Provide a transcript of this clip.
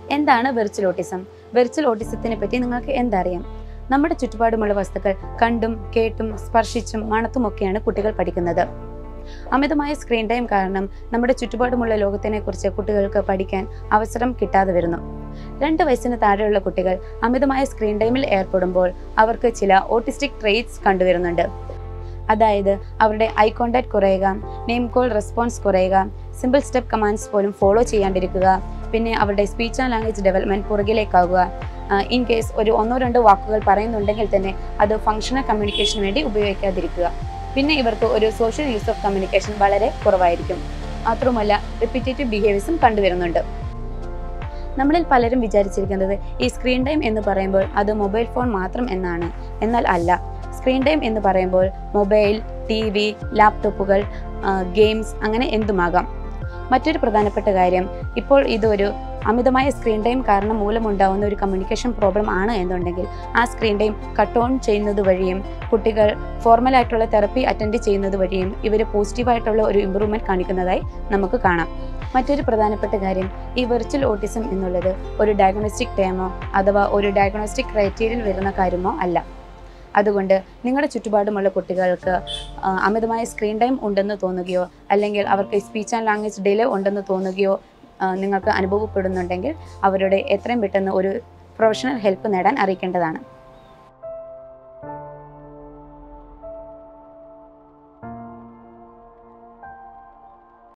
എന്താണ് virtual autism virtual ഓട്ടിസത്തിനെ പറ്റി നിങ്ങൾക്ക് എന്തറിയാം നമ്മുടെ ചുറ്റുപാടുമുള്ള വസ്തുക്കൾ കണ്ടും കേട്ടും സ്പർശിച്ചും മണത്തുമൊക്കെയാണ് കുട്ടികൾ പഠിക്കുന്നത് അമിതമായ സ്ക്രീൻ ടൈം കാരണം നമ്മുടെ ചുറ്റുപാടുമുള്ള ലോകത്തിനെ കുറിച്ച് കുട്ടികൾക്ക് പഠിക്കാൻ അവസരം കിട്ടാതെ വരുന്നു രണ്ട് വയസ്സിന് താഴെയുള്ള കുട്ടികൾ അമിതമായ സ്ക്രീൻ ടൈമിൽ ഏർപ്പെടുമ്പോൾ അവർക്ക് ചില ഓട്ടിസ്റ്റിക് ട്രെയ്റ്റ്സ് കണ്ടുവരുന്നുണ്ട് അതായത് അവരുടെ ഐ കോണ്ടാക്ട് കുറയുക നെയിം കോൾ റെസ്പോൺസ് കുറയുക സിമ്പിൾ സ്റ്റെപ്പ് കമാൻഡ്സ് പോലും ഫോളോ ചെയ്യാണ്ടിരിക്കുക പിന്നെ അവരുടെ സ്പീച്ച് ആൻഡ് ലാംഗ്വേജ് ഡെവലപ്മെന്റ് പുറകിലേക്കാവുക ഇൻ കേസ് ഒരു ഒന്നോ രണ്ടോ വാക്കുകൾ പറയുന്നുണ്ടെങ്കിൽ തന്നെ അത് ഫങ്ഷണൽ കമ്മ്യൂണിക്കേഷന് വേണ്ടി ഉപയോഗിക്കാതിരിക്കുക പിന്നെ ഇവർക്ക് ഒരു സോഷ്യൽ യൂസ് ഓഫ് കമ്മ്യൂണിക്കേഷൻ വളരെ കുറവായിരിക്കും മാത്രമല്ല റിപ്പീറ്റേറ്റീവ് ബിഹേവിയേഴ്സും കണ്ടുവരുന്നുണ്ട് നമ്മളിൽ പലരും വിചാരിച്ചിരിക്കുന്നത് ഈ സ്ക്രീൻ ടൈം എന്ന് പറയുമ്പോൾ അത് മൊബൈൽ ഫോൺ മാത്രം എന്നാണ് എന്നാൽ അല്ല സ്ക്രീൻ ടൈം എന്ന് പറയുമ്പോൾ മൊബൈൽ ടി വി ലാപ്ടോപ്പുകൾ ഗെയിംസ് അങ്ങനെ എന്തുമാകാം മറ്റൊരു പ്രധാനപ്പെട്ട കാര്യം ഇപ്പോൾ ഇതൊരു അമിതമായ സ്ക്രീൻ ടൈം കാരണം മൂലമുണ്ടാവുന്ന ഒരു കമ്മ്യൂണിക്കേഷൻ പ്രോബ്ലം ആണ് എന്നുണ്ടെങ്കിൽ ആ സ്ക്രീൻ ടൈം കട്ട് ഓൺ ചെയ്യുന്നത് വഴിയും കുട്ടികൾ ഫോർമലായിട്ടുള്ള തെറപ്പി അറ്റൻഡ് ചെയ്യുന്നത് വഴിയും ഇവർ പോസിറ്റീവായിട്ടുള്ള ഒരു ഇമ്പ്രൂവ്മെൻറ്റ് കാണിക്കുന്നതായി നമുക്ക് കാണാം മറ്റൊരു പ്രധാനപ്പെട്ട കാര്യം ഈ വെർച്വൽ ഓട്ടിസം എന്നുള്ളത് ഒരു ഡയഗ്നോസ്റ്റിക് ടേമോ അഥവാ ഒരു ഡയഗ്നോസ്റ്റിക് ക്രൈറ്റീരിയയിൽ വരുന്ന കാര്യമോ അല്ല അതുകൊണ്ട് നിങ്ങളുടെ ചുറ്റുപാടുമുള്ള കുട്ടികൾക്ക് ആ, അമിതമായ സ്ക്രീൻ ടൈം ഉണ്ടെന്ന് തോന്നുകയോ അല്ലെങ്കിൽ അവർക്ക് സ്പീച്ച് ആൻഡ് ലാംഗ്വേജ് ഡിലേ ഉണ്ടെന്ന് തോന്നുകയോ ആ, നിങ്ങൾക്ക് അനുഭവപ്പെടുന്നുണ്ടെങ്കിൽ അവരുടെ എത്രയും പെട്ടെന്ന് ഒരു പ്രൊഫഷണൽ ഹെൽപ്പ് നേടാൻ അറിയിക്കേണ്ടതാണ്